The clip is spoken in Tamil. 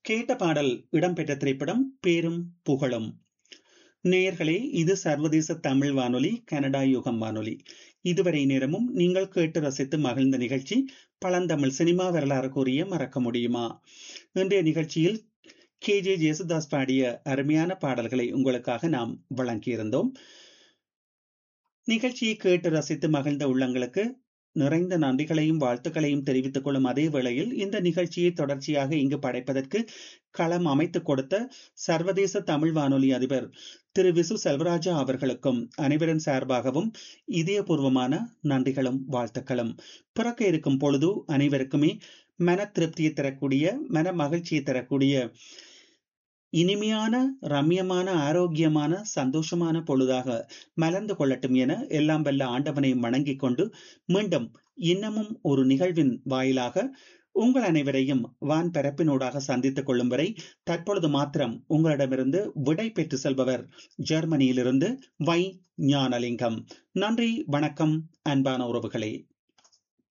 கேட்ட பாடல் இடம்பெற்ற திரைப்படம் பேரும் புகழும் நேயர்களே இது சர்வதேச தமிழ் வானொலி கனடா யுகம் வானொலி இதுவரை நேரமும் நீங்கள் கேட்டு ரசித்து மகிழ்ந்த நிகழ்ச்சி பழந்தமிழ் சினிமா வரலாறு கூறிய மறக்க முடியுமா இன்றைய நிகழ்ச்சியில் கே ஜே ஜேசுதாஸ் பாடிய அருமையான பாடல்களை உங்களுக்காக நாம் வழங்கியிருந்தோம் நிகழ்ச்சியை கேட்டு ரசித்து மகிழ்ந்த உள்ளங்களுக்கு நிறைந்த நன்றிகளையும் வாழ்த்துக்களையும் தெரிவித்துக் கொள்ளும் அதே வேளையில் இந்த நிகழ்ச்சியை தொடர்ச்சியாக இங்கு படைப்பதற்கு களம் அமைத்துக் கொடுத்த சர்வதேச தமிழ் வானொலி அதிபர் திரு விசு செல்வராஜா அவர்களுக்கும் அனைவரின் சார்பாகவும் இதயபூர்வமான நன்றிகளும் வாழ்த்துக்களும் பிறக்க இருக்கும் பொழுது அனைவருக்குமே மன திருப்தியை தரக்கூடிய மன மகிழ்ச்சியை தரக்கூடிய இனிமையான ரம்யமான ஆரோக்கியமான சந்தோஷமான பொழுதாக மலர்ந்து கொள்ளட்டும் என எல்லாம் வல்ல ஆண்டவனை வணங்கிக் கொண்டு மீண்டும் இன்னமும் ஒரு நிகழ்வின் வாயிலாக உங்கள் அனைவரையும் வான் பரப்பினூடாக சந்தித்துக் கொள்ளும் வரை தற்பொழுது மாத்திரம் உங்களிடமிருந்து விடை பெற்று செல்பவர் ஜெர்மனியிலிருந்து வை ஞானலிங்கம் நன்றி வணக்கம் அன்பான உறவுகளே